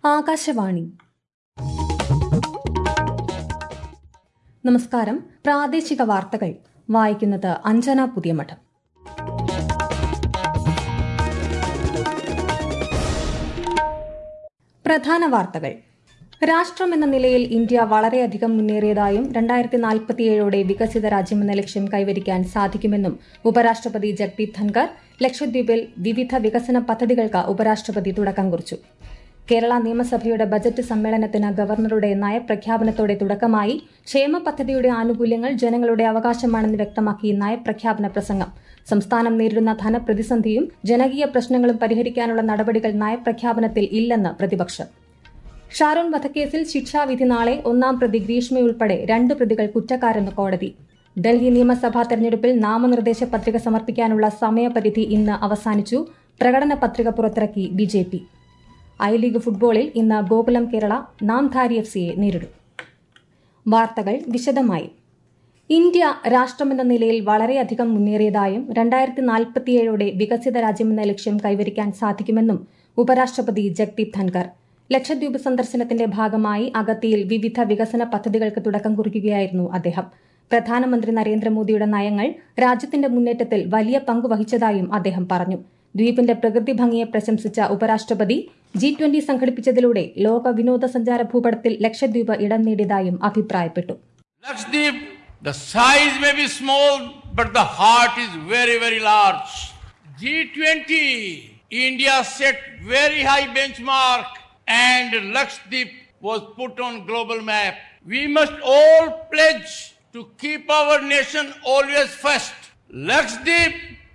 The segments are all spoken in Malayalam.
ആകാശവാണി നമസ്കാരം പ്രാദേശിക വാർത്തകൾ വായിക്കുന്നത് അഞ്ജന പുതിയമഠം പ്രധാന വാർത്തകൾ രാഷ്ട്രം എന്ന നിലയിൽ ഇന്ത്യ വളരെയധികം മുന്നേറിയതായും രണ്ടായിരത്തി നാൽപ്പത്തിയേഴോടെ വികസിത രാജ്യമെന്ന ലക്ഷ്യം കൈവരിക്കാൻ സാധിക്കുമെന്നും ഉപരാഷ്ട്രപതി ജഗ്ദീപ് ധൻകർ ലക്ഷദ്വീപിൽ വിവിധ വികസന പദ്ധതികൾക്ക് ഉപരാഷ്ട്രപതി തുടക്കം കുറിച്ചു കേരള നിയമസഭയുടെ ബജറ്റ് സമ്മേളനത്തിന് ഗവർണറുടെ നയപ്രഖ്യാപനത്തോടെ തുടക്കമായി ക്ഷേമ പദ്ധതിയുടെ ആനുകൂല്യങ്ങൾ ജനങ്ങളുടെ അവകാശമാണെന്ന് വ്യക്തമാക്കി നയപ്രഖ്യാപന പ്രസംഗം സംസ്ഥാനം നേരിടുന്ന ധനപ്രതിസന്ധിയും ജനകീയ പ്രശ്നങ്ങളും പരിഹരിക്കാനുള്ള നടപടികൾ നയപ്രഖ്യാപനത്തിൽ ഇല്ലെന്ന് പ്രതിപക്ഷം ഷാരോൺ വധക്കേസിൽ ശിക്ഷാവിധി നാളെ ഒന്നാം പ്രതി ഗ്രീഷ്മയുൾപ്പെടെ രണ്ട് പ്രതികൾ കുറ്റക്കാരെന്ന് കോടതി ഡൽഹി നിയമസഭാ തെരഞ്ഞെടുപ്പിൽ നാമനിർദ്ദേശ പത്രിക സമർപ്പിക്കാനുള്ള സമയപരിധി ഇന്ന് അവസാനിച്ചു പ്രകടന പത്രിക പുറത്തിറക്കി ബിജെപി ഐ ലീഗ് ഫുട്ബോളിൽ ഇന്ന് ഗോകുലം കേരള നാംധാരി എഫ് സിയെ നേരിടും വാർത്തകൾ വിശദമായി ഇന്ത്യ രാഷ്ട്രമെന്ന നിലയിൽ വളരെയധികം മുന്നേറിയതായും രണ്ടായിരത്തി നാൽപ്പത്തിയേഴോടെ വികസിത രാജ്യമെന്ന ലക്ഷ്യം കൈവരിക്കാൻ സാധിക്കുമെന്നും ഉപരാഷ്ട്രപതി ജഗ്ദീപ് ധൻകർ ലക്ഷദ്വീപ് സന്ദർശനത്തിന്റെ ഭാഗമായി അഗത്തിയിൽ വിവിധ വികസന പദ്ധതികൾക്ക് തുടക്കം കുറിക്കുകയായിരുന്നു അദ്ദേഹം പ്രധാനമന്ത്രി നരേന്ദ്രമോദിയുടെ നയങ്ങൾ രാജ്യത്തിന്റെ മുന്നേറ്റത്തിൽ വലിയ പങ്ക് വഹിച്ചതായും അദ്ദേഹം പറഞ്ഞു ദ്വീപിന്റെ പ്രകൃതി ഭംഗിയെ പ്രശംസിച്ച ഉപരാഷ്ട്രപതി ജി ട്വന്റി സംഘടിപ്പിച്ചതിലൂടെ ലോക വിനോദസഞ്ചാര ഭൂപടത്തിൽ ലക്ഷദ്വീപ് ഇടം നേടിയതായും അഭിപ്രായപ്പെട്ടു Lakshadweep, the size may be small, but the heart is very, very large. G20, India set very high benchmark and Lakshadweep was put on global map. We must all pledge to keep our nation always first. Lakshadweep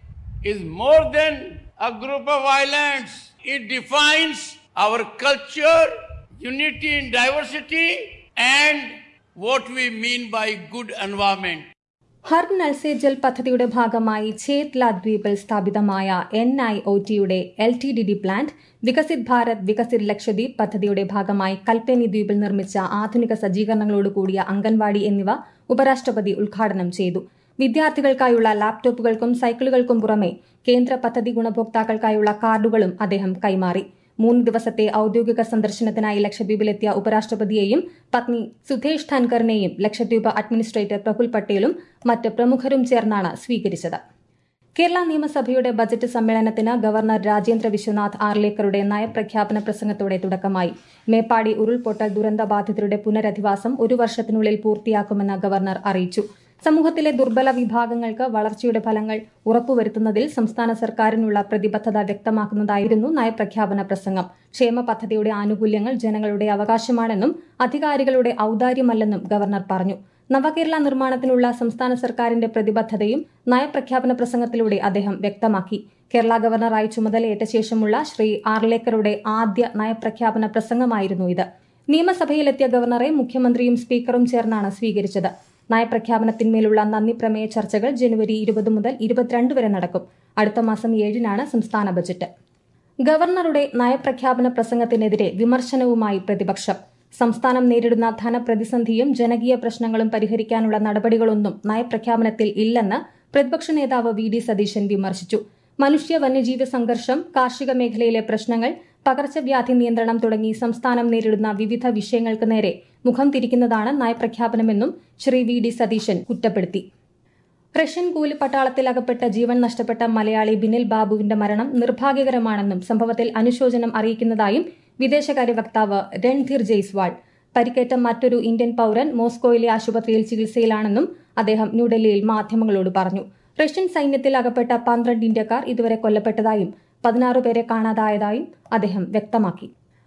is more than a group of islands. It defines our culture, unity in diversity, and what we mean by good environment. Har നൽ സേ ജൽ പദ്ധതിയുടെ ഭാഗമായി ഛേത്ല ദ്വീപിൽ സ്ഥാപിതമായ എൻ ഐ ഒ ടിയുടെ L T D D plant Viksit Bharat Viksit Lakshadweep പദ്ധതിയുടെ ഭാഗമായി കൽപ്പേനി ദ്വീപിൽ നിർമ്മിച്ച ആധുനിക സജ്ജീകരണങ്ങളോട് കൂടിയ അംഗൻവാടി എന്നിവ ഉപരാഷ്ട്രപതി ഉദ്ഘാടനം ചെയ്തു വിദ്യാർത്ഥികൾക്കായുള്ള ലാപ്ടോപ്പുകൾക്കും സൈക്കിളുകൾക്കും പുറമെ കേന്ദ്ര പദ്ധതി ഗുണഭോക്താക്കൾക്കായുള്ള കാർഡുകളും അദ്ദേഹം കൈമാറി മൂന്ന് ദിവസത്തെ ഔദ്യോഗിക സന്ദർശനത്തിനായി ലക്ഷദ്വീപിലെത്തിയ ഉപരാഷ്ട്രപതിയെയും പത്നി സുധേഷ് ധൻകറിനെയും ലക്ഷദ്വീപ് അഡ്മിനിസ്ട്രേറ്റർ പ്രഫുൽ പട്ടേലും മറ്റ് പ്രമുഖരും ചേർന്നാണ് സ്വീകരിച്ചത് കേരള നിയമസഭയുടെ ബജറ്റ് സമ്മേളനത്തിന് ഗവർണർ രാജേന്ദ്ര വിശ്വനാഥ് ആർലേക്കറുടെ നയപ്രഖ്യാപന പ്രസംഗത്തോടെ തുടക്കമായി മേപ്പാടി ഉരുൾപൊട്ടൽ ദുരന്തബാധിതരുടെ പുനരധിവാസം ഒരു വർഷത്തിനുള്ളിൽ പൂർത്തിയാക്കുമെന്ന് ഗവർണർ അറിയിച്ചു സമൂഹത്തിലെ ദുർബല വിഭാഗങ്ങൾക്ക് വളർച്ചയുടെ ഫലങ്ങൾ ഉറപ്പുവരുത്തുന്നതിൽ സംസ്ഥാന സർക്കാരിനുള്ള പ്രതിബദ്ധത വ്യക്തമാക്കുന്നതായിരുന്നു നയപ്രഖ്യാപന പ്രസംഗം ക്ഷേമ പദ്ധതിയുടെ ആനുകൂല്യങ്ങൾ ജനങ്ങളുടെ അവകാശമാണെന്നും അധികാരികളുടെ ഔദാര്യമല്ലെന്നും ഗവർണർ പറഞ്ഞു നവകേരള നിർമ്മാണത്തിനുള്ള സംസ്ഥാന സർക്കാരിന്റെ പ്രതിബദ്ധതയും നയപ്രഖ്യാപന പ്രസംഗത്തിലൂടെ അദ്ദേഹം വ്യക്തമാക്കി കേരള ഗവർണറായി ചുമതലയേറ്റ ശേഷമുള്ള ശ്രീ ആർലേക്കറുടെ ആദ്യ നയപ്രഖ്യാപന പ്രസംഗമായിരുന്നു ഇത് നിയമസഭയിലെത്തിയ ഗവർണറെ മുഖ്യമന്ത്രിയും സ്പീക്കറും ചേർന്നാണ് സ്വീകരിച്ചത് നയപ്രഖ്യാപനത്തിന്മേലുള്ള നന്ദി പ്രമേയ ചർച്ചകൾ ജനുവരി ഇരുപത് മുതൽ ഇരുപത്തിരണ്ട് വരെ നടക്കും അടുത്ത മാസം ഏഴിനാണ് സംസ്ഥാന ബജറ്റ് ഗവർണറുടെ നയപ്രഖ്യാപന പ്രസംഗത്തിനെതിരെ വിമർശനവുമായി പ്രതിപക്ഷം സംസ്ഥാനം നേരിടുന്ന ധനപ്രതിസന്ധിയും ജനകീയ പ്രശ്നങ്ങളും പരിഹരിക്കാനുള്ള നടപടികളൊന്നും നയപ്രഖ്യാപനത്തിൽ ഇല്ലെന്ന് പ്രതിപക്ഷ നേതാവ് വി ഡി സതീശൻ വിമർശിച്ചു മനുഷ്യ വന്യജീവി സംഘർഷം കാർഷിക മേഖലയിലെ പ്രശ്നങ്ങൾ പകർച്ചവ്യാധി നിയന്ത്രണം തുടങ്ങി സംസ്ഥാനം നേരിടുന്ന വിവിധ വിഷയങ്ങൾക്ക് നേരെ മുഖം തിരിക്കുന്നതാണ് നയപ്രഖ്യാപനമെന്നും ശ്രീ വി ഡി സതീശൻ കുറ്റപ്പെടുത്തി റഷ്യൻ കൂലിപ്പട്ടാളത്തിൽ അകപ്പെട്ട ജീവൻ നഷ്ടപ്പെട്ട മലയാളി ബിനിൽ ബാബുവിന്റെ മരണം നിർഭാഗ്യകരമാണെന്നും സംഭവത്തിൽ അനുശോചനം അറിയിക്കുന്നതായും വിദേശകാര്യ വക്താവ് രൺധീർ ജയ്സ്വാൾ പരിക്കേറ്റ മറ്റൊരു ഇന്ത്യൻ പൌരൻ മോസ്കോയിലെ ആശുപത്രിയിൽ ചികിത്സയിലാണെന്നും അദ്ദേഹം ന്യൂഡൽഹിയിൽ മാധ്യമങ്ങളോട് പറഞ്ഞു റഷ്യൻ സൈന്യത്തിൽ അകപ്പെട്ട പന്ത്രണ്ട് ഇന്ത്യക്കാർ ഇതുവരെ കൊല്ലപ്പെട്ടതായും പതിനാറ് പേരെ കാണാതായതായും അദ്ദേഹം വ്യക്തമാക്കി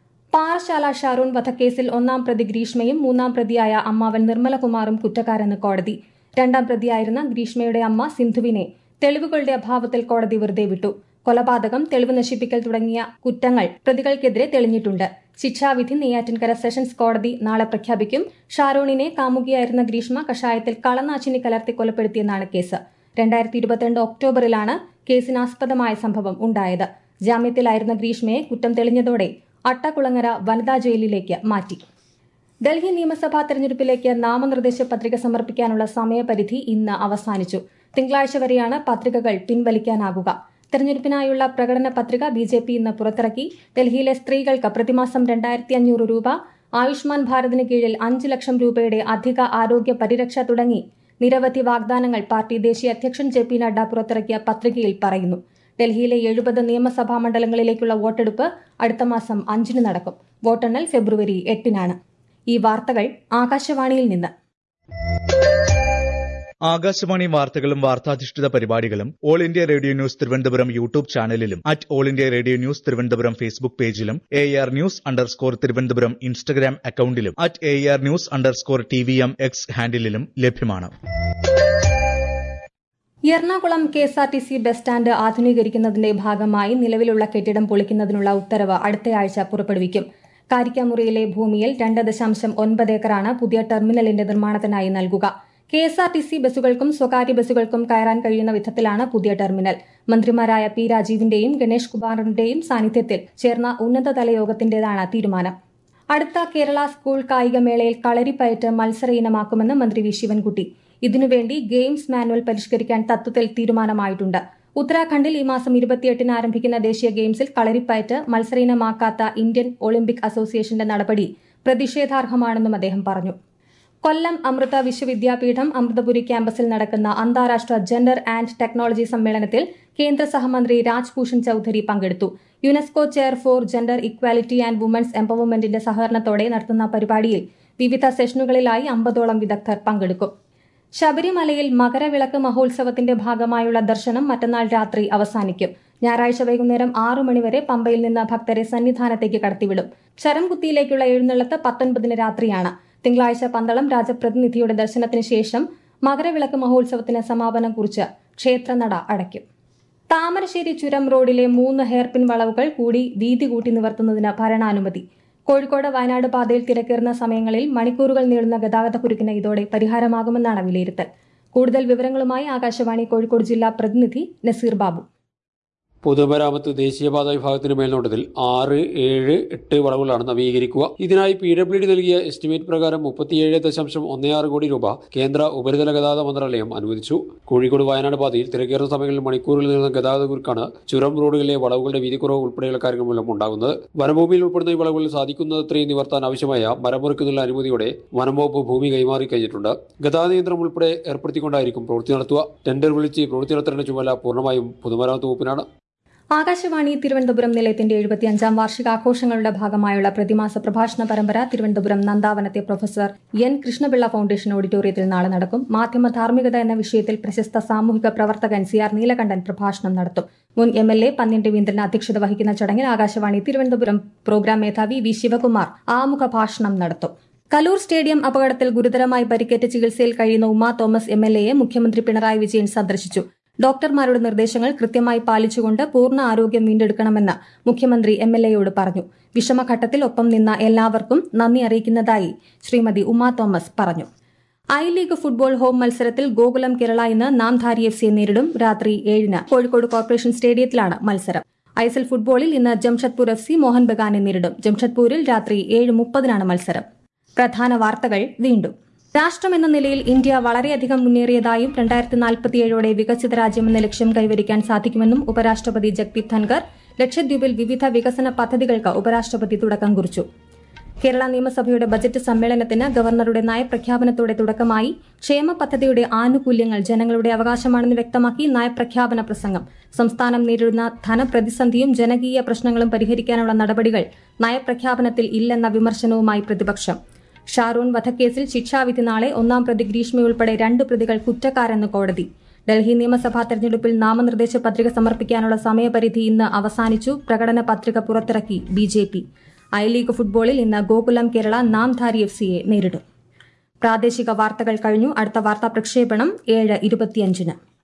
പാറശാല ഷാറൂൺ വധക്കേസിൽ ഒന്നാം പ്രതി ഗ്രീഷ്മയും മൂന്നാം പ്രതിയായ അമ്മാവൻ നിർമ്മലകുമാറും കുറ്റക്കാരെന്ന് കോടതി രണ്ടാം പ്രതിയായിരുന്ന ഗ്രീഷ്മയുടെ അമ്മ സിന്ധുവിനെ തെളിവുകളുടെ അഭാവത്തിൽ കോടതി വെറുതെ വിട്ടു കൊലപാതകം തെളിവ് നശിപ്പിക്കൽ തുടങ്ങിയ കുറ്റങ്ങൾ പ്രതികൾക്കെതിരെ തെളിഞ്ഞിട്ടുണ്ട് ശിക്ഷാവിധി നെയ്യാറ്റിൻകര സെഷൻസ് കോടതി നാളെ പ്രഖ്യാപിക്കും ഷാരോണിനെ കാമുകിയായിരുന്ന ഗ്രീഷ്മ കഷായത്തിൽ കളനാശിനി കലർത്തി കൊലപ്പെടുത്തിയെന്നാണ് കേസ് രണ്ടായിരത്തി ഇരുപത്തിരണ്ട് ഒക്ടോബറിലാണ് കേസിനാസ്പദമായ സംഭവം ഉണ്ടായത് ജാമ്യത്തിലായിരുന്ന ഗ്രീഷ്മയെ കുറ്റം തെളിഞ്ഞതോടെ അട്ടക്കുളങ്ങര വനിതാ ജയിലിലേക്ക് മാറ്റി ഡൽഹി നിയമസഭാ തെരഞ്ഞെടുപ്പിലേക്ക് നാമനിർദ്ദേശ പത്രിക സമർപ്പിക്കാനുള്ള സമയപരിധി ഇന്ന് അവസാനിച്ചു തിങ്കളാഴ്ച വരെയാണ് പത്രികകൾ പിൻവലിക്കാനാകുക തെരഞ്ഞെടുപ്പിനായുള്ള പ്രകടന പത്രിക ബി ജെ പി ഇന്ന് പുറത്തിറക്കി ഡൽഹിയിലെ സ്ത്രീകൾക്ക് പ്രതിമാസം രണ്ടായിരത്തി അഞ്ഞൂറ് രൂപ ആയുഷ്മാൻ ഭാരതിന് കീഴിൽ അഞ്ച് ലക്ഷം രൂപയുടെ അധിക ആരോഗ്യ പരിരക്ഷ തുടങ്ങി നിരവധി വാഗ്ദാനങ്ങൾ പാർട്ടി ദേശീയ അധ്യക്ഷൻ ജെ പി നഡ്ഡ പുറത്തിറക്കിയ പത്രികയിൽ പറയുന്നു ഡൽഹിയിലെ എഴുപത് നിയമസഭാ മണ്ഡലങ്ങളിലേക്കുള്ള വോട്ടെടുപ്പ് അടുത്ത മാസം അഞ്ചിന് നടക്കും വോട്ടെണ്ണൽ ഫെബ്രുവരി എട്ടിനാണ് ഈ വാർത്തകൾ ആകാശവാണിയിൽ നിന്ന് ആകാശവാണി വാർത്തകളും വാർത്താധിഷ്ഠിത പരിപാടികളും All India Radio news Thiruvananthapuram YouTube ചാനലിലും at All India Radio news Thiruvananthapuram Facebook പേജിലും A R news underscore Thiruvananthapuram Instagram അക്കൌണ്ടിലും at A R news underscore T V M X ഹാൻഡിലും ലഭ്യമാണ് Ernakulam K S R T C bus stand ആധുനീകരിക്കുന്നതിന്റെ ഭാഗമായി നിലവിലുള്ള കെട്ടിടം പൊളിക്കുന്നതിനുള്ള ഉത്തരവ് അടുത്തയാഴ്ച പുറപ്പെടുവിക്കും കാരിക്കാമുറിയിലെ ഭൂമിയിൽ രണ്ട് ദശാംശം ഒൻപത് ഏക്കറാണ് പുതിയ ടെർമിനലിന്റെ നിർമ്മാണത്തിനായി നൽകുക K S R T C ബസ്സുകൾക്കും സ്വകാര്യ ബസ്സുകൾക്കും കയറാൻ കഴിയുന്ന വിധത്തിലാണ് പുതിയ ടെർമിനൽ മന്ത്രിമാരായ പി രാജീവിന്റെയും ഗണേഷ് കുമാറിന്റെയും സാന്നിധ്യത്തിൽ ചേർന്ന ഉന്നതതല യോഗത്തിന്റേതാണ് തീരുമാനം അടുത്ത കേരള സ്കൂൾ കായികമേളയിൽ കളരിപ്പയറ്റ് മത്സര ഇനമാക്കുമെന്ന് മന്ത്രി വി ശിവൻകുട്ടി ഇതിനുവേണ്ടി ഗെയിംസ് മാനുവൽ പരിഷ്കരിക്കാൻ തത്വത്തിൽ തീരുമാനമായിട്ടുണ്ട് ഉത്തരാഖണ്ഡിൽ ഈ മാസം ഇരുപത്തിയെട്ടിന് ആരംഭിക്കുന്ന ദേശീയ ഗെയിംസിൽ കളരിപ്പയറ്റ് മത്സര ഇനമാക്കാത്ത ഇന്ത്യൻ ഒളിമ്പിക് അസോസിയേഷന്റെ നടപടി പ്രതിഷേധാർഹമാണെന്നും അദ്ദേഹം പറഞ്ഞു കൊല്ലം അമൃത വിശ്വവിദ്യാപീഠം അമൃതപുരി ക്യാമ്പസിൽ നടക്കുന്ന അന്താരാഷ്ട്ര ജെൻഡർ ആൻഡ് ടെക്നോളജി സമ്മേളനത്തിൽ കേന്ദ്ര സഹമന്ത്രി രാജ്ഭൂഷൺ ചൌധരി പങ്കെടുത്തു UNESCO chair for gender equality and women's എംപവർമെന്റിന്റെ സഹകരണത്തോടെ നടത്തുന്ന പരിപാടിയിൽ വിവിധ സെഷനുകളിലായി അമ്പതോളം വിദഗ്ധർ പങ്കെടുക്കും ശബരിമലയിൽ മകരവിളക്ക് മഹോത്സവത്തിന്റെ ഭാഗമായുള്ള ദർശനം മറ്റന്നാൾ രാത്രി അവസാനിക്കും ഞായറാഴ്ച വൈകുന്നേരം ആറു മണിവരെ പമ്പയിൽ നിന്ന് ഭക്തരെ സന്നിധാനത്തേക്ക് കടത്തിവിടും ശരംകുത്തിയിലേക്കുള്ള എഴുന്നള്ളത്ത് പത്തൊൻപതിന് രാത്രിയാണ് തിങ്കളാഴ്ച പന്തളം രാജപ്രതിനിധിയുടെ ദർശനത്തിന് ശേഷം മകരവിളക്ക് മഹോത്സവത്തിന് സമാപനം കുറിച്ച് ക്ഷേത്രനട അടയ്ക്കും താമരശ്ശേരി ചുരം റോഡിലെ മൂന്ന് ഹെയർപിൻ വളവുകൾ കൂടി വീതി കൂട്ടി നിവർത്തുന്നതിന് ഭരണാനുമതി കോഴിക്കോട് വയനാട് പാതയിൽ തിരക്കേറുന്ന സമയങ്ങളിൽ മണിക്കൂറുകൾ നീളുന്ന ഗതാഗതക്കുരുക്കിന് ഇതോടെ പരിഹാരമാകുമെന്നാണ് വിലയിരുത്തൽ കൂടുതൽ വിവരങ്ങളുമായി ആകാശവാണി കോഴിക്കോട് ജില്ലാ പ്രതിനിധി നസീർ ബാബു പൊതുമരാമത്ത് ദേശീയപാത വിഭാഗത്തിന് മേൽനോട്ടത്തിൽ ആറ് ഏഴ് എട്ട് വളവുകളാണ് നവീകരിക്കുക ഇതിനായി പി ഡബ്ല്യു ഡി നൽകിയ എസ്റ്റിമേറ്റ് പ്രകാരം മുപ്പത്തിയേഴ് ദശാംശം ഒന്ന് ആറ് കോടി രൂപ കേന്ദ്ര ഉപരിതല ഗതാഗത മന്ത്രാലയം അനുവദിച്ചു കോഴിക്കോട് വയനാട് പാതയിൽ തിരക്കേറുന്ന സമയങ്ങളിൽ മണിക്കൂറിൽ നിന്ന് ഗതാഗത കുരുക്കാണ് ചുരം റോഡുകളിലെ വളവുകളുടെ വീതിക്കുറവ് ഉൾപ്പെടെയുള്ള കാര്യങ്ങൾ മൂലം ഉണ്ടാകുന്നത് വനഭൂമിയിൽ ഉൾപ്പെടുന്ന ഈ വളവുകളിൽ സാധിക്കുന്നത്രയും നിവർത്താൻ ആവശ്യമായ മരം മുറിക്കുന്നതിനുള്ള അനുമതിയോടെ വനംവകുപ്പ് ഭൂമി കൈമാറി കഴിഞ്ഞിട്ടുണ്ട് ഗതാഗത നിയന്ത്രണം ഉൾപ്പെടെ ഏർപ്പെടുത്തിക്കൊണ്ടായിരിക്കും പ്രവൃത്തി നടത്തുക ടെൻഡർ വിളിച്ച് പ്രവൃത്തി നടത്തേണ്ട ചുമതല പൂർണ്ണമായും പൊതുമരാമത്ത് വകുപ്പിനാണ് ആകാശവാണി തിരുവനന്തപുരം നിലയത്തിന്റെ എഴുപത്തിയഞ്ചാം വാർഷികാഘോഷങ്ങളുടെ ഭാഗമായുള്ള പ്രതിമാസ പ്രഭാഷണ പരമ്പര തിരുവനന്തപുരം നന്ദാവനത്തെ പ്രൊഫസർ എൻ കൃഷ്ണപിള്ള ഫൌണ്ടേഷൻ ഓഡിറ്റോറിയത്തിൽ നാളെ നടക്കും മാധ്യമ ധാർമ്മികത എന്ന വിഷയത്തിൽ പ്രശസ്ത സാമൂഹിക പ്രവർത്തകൻ സി ആർ നീലകണ്ഠൻ പ്രഭാഷണം നടത്തും മുൻ M L A Pannian Raveendran അധ്യക്ഷത വഹിക്കുന്ന ചടങ്ങിൽ ആകാശവാണി തിരുവനന്തപുരം പ്രോഗ്രാം മേധാവി വി ശിവകുമാർ ആമുഖ ഭാഷണം നടത്തും കലൂർ സ്റ്റേഡിയം അപകടത്തിൽ ഗുരുതരമായി പരിക്കേറ്റ് ചികിത്സയിൽ കഴിയുന്ന ഉമാ തോമസ് എം എൽ എയെ മുഖ്യമന്ത്രി പിണറായി വിജയൻ സന്ദർശിച്ചു ഡോക്ടർമാരുടെ നിർദ്ദേശങ്ങൾ കൃത്യമായി പാലിച്ചുകൊണ്ട് പൂർണ്ണ ആരോഗ്യം വീണ്ടെടുക്കണമെന്ന് മുഖ്യമന്ത്രി എം എൽ എയോട് പറഞ്ഞു വിഷമഘട്ടത്തിൽ ഒപ്പം നിന്ന എല്ലാവർക്കും നന്ദി അറിയിക്കുന്നതായി ശ്രീമതി ഉമാ തോമസ് പറഞ്ഞു ഐ ലീഗ് ഫുട്ബോൾ ഹോം മത്സരത്തിൽ ഗോകുലം കേരള ഇന്ന് നാംധാരി എഫ് സിയെ നേരിടും രാത്രി ഏഴിന് കോഴിക്കോട് കോർപ്പറേഷൻ സ്റ്റേഡിയത്തിലാണ് മത്സരം ഐ എസ് എൽ ഫുട്ബോളിൽ ഇന്ന് ജംഷഡ്പൂർ എഫ് സി മോഹൻ ബഗാനെ നേരിടും ജംഷഡ്പൂരിൽ രാത്രി ഏഴ് മുപ്പതിനാണ് മത്സരം പ്രധാന വാർത്തകൾ വീണ്ടും രാഷ്ട്രം എന്ന നിലയിൽ ഇന്ത്യ വളരെയധികം മുന്നേറിയതായും രണ്ടായിരത്തി നാൽപ്പത്തിയേഴോടെ വികസിത രാജ്യമെന്ന ലക്ഷ്യം കൈവരിക്കാൻ സാധിക്കുമെന്നും ഉപരാഷ്ട്രപതി ജഗ്ദീപ് ധൻകർ ലക്ഷദ്വീപിൽ വിവിധ വികസന പദ്ധതികൾക്ക് ഉപരാഷ്ട്രപതി തുടക്കം കുറിച്ചു കേരള നിയമസഭയുടെ ബജറ്റ് സമ്മേളനത്തിന് ഗവർണറുടെ നയപ്രഖ്യാപനത്തോടെ തുടക്കമായി ക്ഷേമ പദ്ധതിയുടെ ആനുകൂല്യങ്ങൾ ജനങ്ങളുടെ അവകാശമാണെന്ന് വ്യക്തമാക്കി നയപ്രഖ്യാപന പ്രസംഗം സംസ്ഥാനം നേരിടുന്ന ധനപ്രതിസന്ധിയും ജനകീയ പ്രശ്നങ്ങളും പരിഹരിക്കാനുള്ള നടപടികൾ നയപ്രഖ്യാപനത്തിൽ ഇല്ലെന്ന വിമർശനവുമായി പ്രതിപക്ഷം ഷാറൂൺ വധക്കേസിൽ ശിക്ഷാവിധി നാളെ ഒന്നാം പ്രതി ഗ്രീഷ്മയുൾപ്പെടെ രണ്ട് പ്രതികൾ കുറ്റക്കാരെന്ന് കോടതി ഡൽഹി നിയമസഭാ തെരഞ്ഞെടുപ്പിൽ നാമനിർദ്ദേശ പത്രിക സമർപ്പിക്കാനുള്ള സമയപരിധി ഇന്ന് അവസാനിച്ചു പ്രകടന പത്രിക പുറത്തിറക്കി B J P I league ഫുട്ബോളിൽ ഇന്ന് ഗോകുലം കേരള നാംധാരി എഫ് സിയെ നേരിടും പ്രാദേശിക വാർത്തകൾ കഴിഞ്ഞു അടുത്ത വാർത്താ പ്രക്ഷേപണം ഏഴ് ഇരുപത്തിയഞ്ചിന്